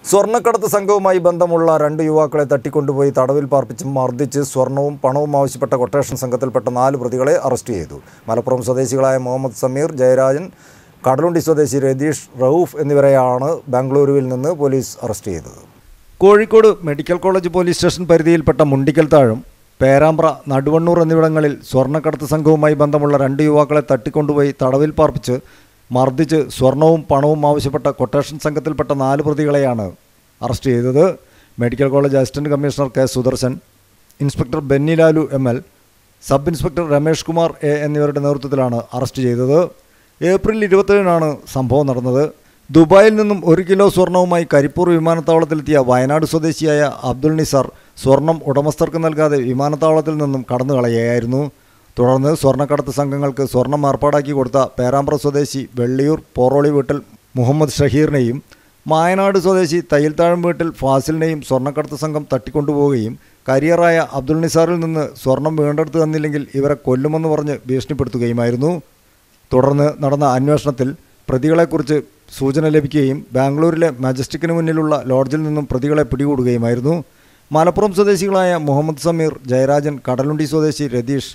സ്വർണ്ണക്കടത്ത് സംഘവുമായി ബന്ധമുള്ള രണ്ട് യുവാക്കളെ തട്ടിക്കൊണ്ടുപോയി തടവിൽ പാർപ്പിച്ച് മർദ്ദിച്ച് സ്വർണവും പണവും ആവശ്യപ്പെട്ട കൊട്ടേഷൻ സംഘത്തിൽപ്പെട്ട നാല് പ്രതികളെ അറസ്റ്റ് ചെയ്തു മലപ്പുറം സ്വദേശികളായ മുഹമ്മദ് സമീർ ജയരാജൻ കടലുണ്ടി സ്വദേശി രതീഷ് റൌഫ് എന്നിവരെയാണ് ബാംഗ്ലൂരുവിൽ നിന്ന് പോലീസ് അറസ്റ്റ് ചെയ്തത് Kozhikode medical college police station പരിധിയിൽപ്പെട്ട മുണ്ടിക്കൽ താഴും പേരാമ്പ്ര നടുവണ്ണൂർ എന്നിവിടങ്ങളിൽ സ്വർണ്ണക്കടത്ത് സംഘവുമായി ബന്ധമുള്ള രണ്ട് യുവാക്കളെ തട്ടിക്കൊണ്ടുപോയി തടവിൽ പാർപ്പിച്ച് മർദ്ദിച്ച് സ്വർണവും പണവും ആവശ്യപ്പെട്ട കൊട്ടേഷൻ സംഘത്തിൽപ്പെട്ട നാല് പ്രതികളെയാണ് അറസ്റ്റ് ചെയ്തത് medical college assistant commissioner K Sudarshan inspector Benny Lalu M L sub inspector Ramesh Kumar A എന്നിവരുടെ നേതൃത്വത്തിലാണ് അറസ്റ്റ് ചെയ്തത് ഏപ്രിൽ ഇരുപത്തേഴിനാണ് സംഭവം നടന്നത് ദുബായിൽ നിന്നും ഒരു കിലോ സ്വർണവുമായി കരിപ്പൂർ വിമാനത്താവളത്തിലെത്തിയ വയനാട് സ്വദേശിയായ അബ്ദുൾ നിസാർ സ്വർണം ഉടമസ്ഥർക്ക് നൽകാതെ വിമാനത്താവളത്തിൽ നിന്നും കടന്നു കളയുകയായിരുന്നു തുടർന്ന് സ്വർണ്ണക്കടത്ത് സംഘങ്ങൾക്ക് സ്വർണം ഏർപ്പാടാക്കി കൊടുത്ത പേരാമ്പ്ര സ്വദേശി വെള്ളിയൂർ പോറോളി വീട്ടിൽ മുഹമ്മദ് ഷഹീറിനെയും മായനാട് സ്വദേശി തയ്യൽത്താഴം വീട്ടിൽ ഫാസിലിനെയും സ്വർണ്ണക്കടത്ത് സംഘം തട്ടിക്കൊണ്ടുപോവുകയും കരിയറായ അബ്ദുൾ നിസാറിൽ നിന്ന് സ്വർണം വീണ്ടെടുത്ത് തന്നില്ലെങ്കിൽ ഇവരെ കൊല്ലുമെന്ന് പറഞ്ഞ് ഭീഷണിപ്പെടുത്തുകയുമായിരുന്നു തുടർന്ന് നടന്ന അന്വേഷണത്തിൽ പ്രതികളെക്കുറിച്ച് സൂചന ലഭിക്കുകയും ബാംഗ്ലൂരിലെ മജസ്റ്റിക്കിന് മുന്നിലുള്ള ലോഡ്ജിൽ നിന്നും പ്രതികളെ പിടികൂടുകയുമായിരുന്നു മലപ്പുറം സ്വദേശികളായ മുഹമ്മദ് സമീർ ജയരാജൻ കടലുണ്ടി സ്വദേശി രതീഷ്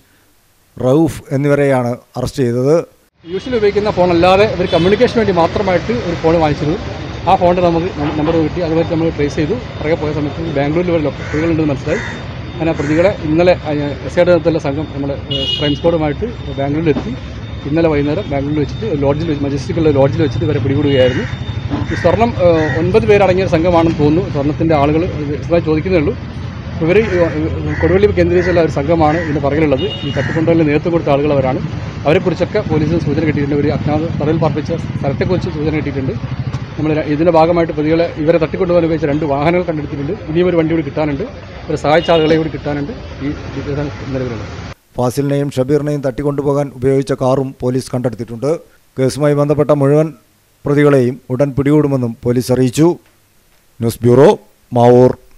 റൌഫ് എന്നിവരെയാണ് അറസ്റ്റ് ചെയ്തത് യൂഷ്വലി ഉപയോഗിക്കുന്ന ഫോൺ അല്ലാതെ ഒരു കമ്മ്യൂണിക്കേഷന് വേണ്ടി മാത്രമായിട്ട് ഒരു ഫോൺ വാങ്ങിച്ചിരുന്നു ആ ഫോണിൻ്റെ നമുക്ക് നമ്പർ കിട്ടി അതുപോലെ നമ്മൾ ട്രേസ് ചെയ്തു പുറകെ പോയ സമയത്ത് ബാംഗ്ലൂരിൽ വരെ പ്രതികളുണ്ടെന്ന് മനസ്സിലായി അങ്ങനെ ആ പ്രതികളെ ഇന്നലെ എസ് ഐയുടെ നേതൃത്വത്തിലുള്ള സംഘം നമ്മുടെ ക്രൈം സ്ക്വാഡുമായിട്ട് ബാംഗ്ലൂരിലെത്തി ഇന്നലെ വൈകുന്നേരം ബാംഗ്ലൂരിൽ വെച്ചിട്ട് ലോഡ്ജിൽ വെച്ച് മജസ്റ്റിക്കുള്ള ലോഡ്ജിൽ വെച്ചിട്ട് ഇവരെ പിടികൂടുകയായിരുന്നു ഈ സ്വർണം ഏഹ്, ഒൻപത് പേരടങ്ങിയ ഒരു സംഘമാണെന്ന് തോന്നുന്നു സ്വർണത്തിൻ്റെ ആളുകൾ വിശദമായി ചോദിക്കുന്നേ ഉള്ളൂ ഇവർ കൊടുവള്ളി കേന്ദ്രീകരിച്ചുള്ള ഒരു സംഘമാണ് ഇതിന് പുറകിലുള്ളത് ഈ തട്ടിക്കൊണ്ടുപോയി നേതൃത്വം കൊടുത്ത ആളുകൾ അവരാണ് അവരെക്കുറിച്ചൊക്കെ പോലീസിന് സൂചന കിട്ടിയിട്ടുണ്ട് ഒരു അജ്ഞാത തടവിൽ പാർപ്പിച്ച സ്ഥലത്തെക്കുറിച്ച് സൂചന കിട്ടിയിട്ടുണ്ട് നമ്മൾ ഇതിൻ്റെ ഭാഗമായിട്ട് പ്രതികളെ ഇവരെ തട്ടിക്കൊണ്ടുപോകാൻ ഉപയോഗിച്ച രണ്ട് വാഹനങ്ങൾ കണ്ടെടുത്തിട്ടുണ്ട് ഇനിയും ഒരു വണ്ടി കൂടി കിട്ടാനുണ്ട് ഒരു സഹായിച്ച ആളുകളെ കൂടി കിട്ടാനുണ്ട് ഈ ഡീറ്റെയിൽസാണ് നിലവിലുള്ളത് ഫാസിലിനെയും ഷബീറിനെയും തട്ടിക്കൊണ്ടുപോകാൻ ഉപയോഗിച്ച കാറും പോലീസ് കണ്ടെടുത്തിട്ടുണ്ട് കേസുമായി ബന്ധപ്പെട്ട മുഴുവൻ പ്രതികളെയും ഉടൻ പിടികൂടുമെന്നും പോലീസ് അറിയിച്ചു ന്യൂസ് ബ്യൂറോ മാവൂർ